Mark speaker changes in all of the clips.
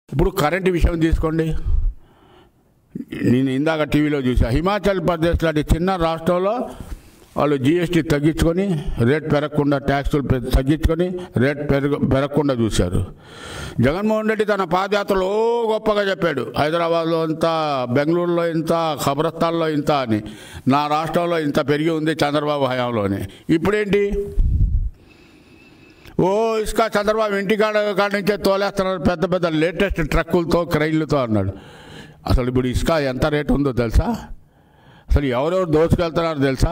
Speaker 1: ఇప్పుడు కరెంటు విషయం తీసుకోండి నేను ఇందాక టీవీలో చూసా హిమాచల్ ప్రదేశ్ లాంటి చిన్న రాష్ట్రంలో వాళ్ళు జిఎస్టీ తగ్గించుకొని రేట్ పెరగకుండా ట్యాక్సులు పె- తగ్గించుకొని రేట్ పెరగ పెరగకుండా చూశారు జగన్మోహన్ రెడ్డి తన పాదయాత్రలో ఓ గొప్పగా చెప్పాడు హైదరాబాద్లో ఇంత బెంగళూరులో ఇంత ఖబరస్థాన్లో ఇంత అని నా రాష్ట్రంలో ఇంత పెరిగి ఉంది చంద్రబాబు హయాంలోనే ఇప్పుడేంటి ఓ ఇసుక చంద్రబాబు ఇంటికాడ కాడ నుంచే తోలేస్తున్నారు పెద్ద పెద్ద లేటెస్ట్ ట్రక్కులతో క్రైన్లతో అన్నాడు అసలు ఇప్పుడు ఇసుక ఎంత రేటు ఉందో తెలుసా అసలు ఎవరెవరు దోచుకెళ్తున్నారో తెలుసా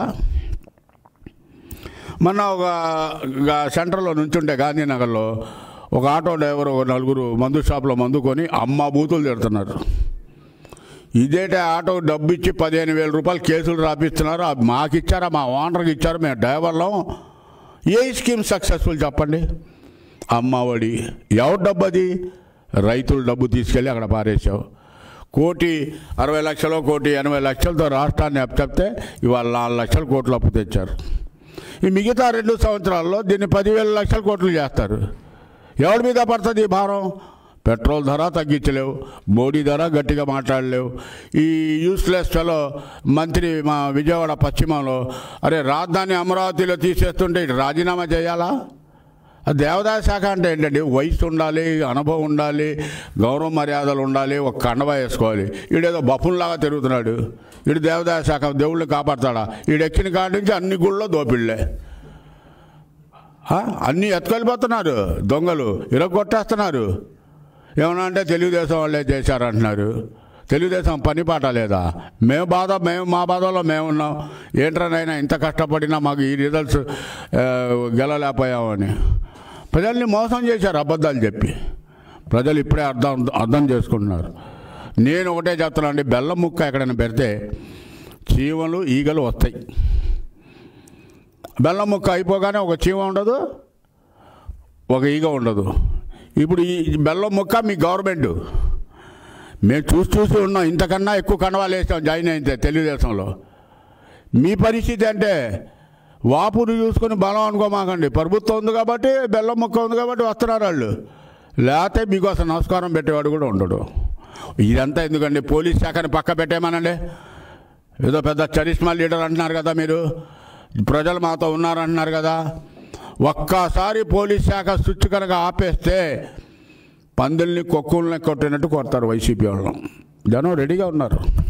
Speaker 1: మొన్న ఒక గా- సెంటర్లో నుంచుంటే గాంధీనగర్లో ఒక ఆటో డ్రైవర్ ఒక నలుగురు మందు షాప్లో మందు కొని అమ్మ బూతులు తిడుతున్నారు ఇదేటే ఆటో డబ్బు ఇచ్చి పదిహేను వేల రూపాయలు కేసులు రాపిస్తున్నారు అది మాకు ఇచ్చారా మా ఓనర్కి ఇచ్చారు మేము డ్రైవర్లం ఏ స్కీమ్ సక్సెస్ఫుల్ చెప్పండి అమ్మఒడి ఎవరి డబ్బు అది రైతుల డబ్బు తీసుకెళ్ళి అక్కడ పారేసావు కోటి అరవై లక్షలు కోటి ఎనభై లక్షలతో రాష్ట్రాన్ని అప్పచెప్తే ఇవాళ నాలుగు లక్షల కోట్లు అప్పు తెచ్చారు ఈ మిగతా రెండు సంవత్సరాల్లో దీన్ని పదివేల లక్షల కోట్లు చేస్తారు ఎవరి మీద పడుతుంది ఈ భారం పెట్రోల్ ధర తగ్గించలేవు మోడీ ధర గట్టిగా మాట్లాడలేవు ఈ యూస్లెస్ ఫెలో మంత్రి మా విజయవాడ పశ్చిమంలో అరే రాజధాని అమరావతిలో తీసేస్తుంటే ఇటు రాజీనామా చేయాలా ఆ దేవాదాయ శాఖ అంటే ఏంటండి వయసు ఉండాలి అనుభవం ఉండాలి గౌరవ మర్యాదలు ఉండాలి ఒక కండవ వేసుకోవాలి ఈడేదో బఫున్లాగా తిరుగుతున్నాడు ఈడు దేవాదాయ శాఖ దేవుళ్ళని కాపాడతాడా ఈడు ఎక్కిన కాడి నుంచి అన్ని గుళ్ళో దోపిళ్ళే ఆ? అన్నీ ఎత్తుకెళ్ళిపోతున్నారు దొంగలు ఇరగొట్టేస్తున్నారు ఏమన్నా అంటే తెలుగుదేశం వాళ్ళే చేశారంటున్నారు తెలుగుదేశం పని పాట లేదా మేము బాధ మేము మా బాధలో మేము ఉన్నాం ఏంట్రనైనా ఇంత కష్టపడినా మాకు ఈ రిజల్ట్స్ ఆ, గెలలేకపోయామని ప్రజల్ని మోసం చేశారు అబద్ధాలు చెప్పి ప్రజలు ఇప్పుడే అర్థం అర్థం చేసుకుంటున్నారు నేను ఒకటే చెప్తున్నాను అండి బెల్లం ముక్క ఎక్కడైనా పెడితే చీమలు ఈగలు వస్తాయి బెల్లం ముక్క అయిపోగానే ఒక చీమ ఉండదు ఒక ఈగ ఉండదు ఇప్పుడు ఈ బెల్లం ముక్క మీ గవర్నమెంట్ మేము చూసి చూసి ఉన్నాం ఇంతకన్నా ఎక్కువ కండవాలు వేసాం జాయిన్ అయితే తెలుగుదేశంలో మీ పరిస్థితి అంటే వాపురు చూసుకొని బలం అనుకోమాకండి ప్రభుత్వం ఉంది కాబట్టి బెల్లం ముక్క ఉంది కాబట్టి వస్తున్నారు వాళ్ళు లేకపోతే మీకోసం నమస్కారం పెట్టేవాడు కూడా ఉండడు ఇదంతా ఎందుకండి పోలీస్ శాఖని పక్క పెట్టేమనండి ఏదో పెద్ద చరిష్మా లీడర్ అంటున్నారు కదా మీరు ప్రజలు మాతో ఉన్నారంటున్నారు కదా ఒక్కసారి పోలీస్ శాఖ స్విచ్ కనుక ఆపేస్తే పందుల్ని కొక్కుల్ని కొట్టినట్టు కొడతారు వైసీపీ వాళ్ళు జనం రెడీగా ఉన్నారు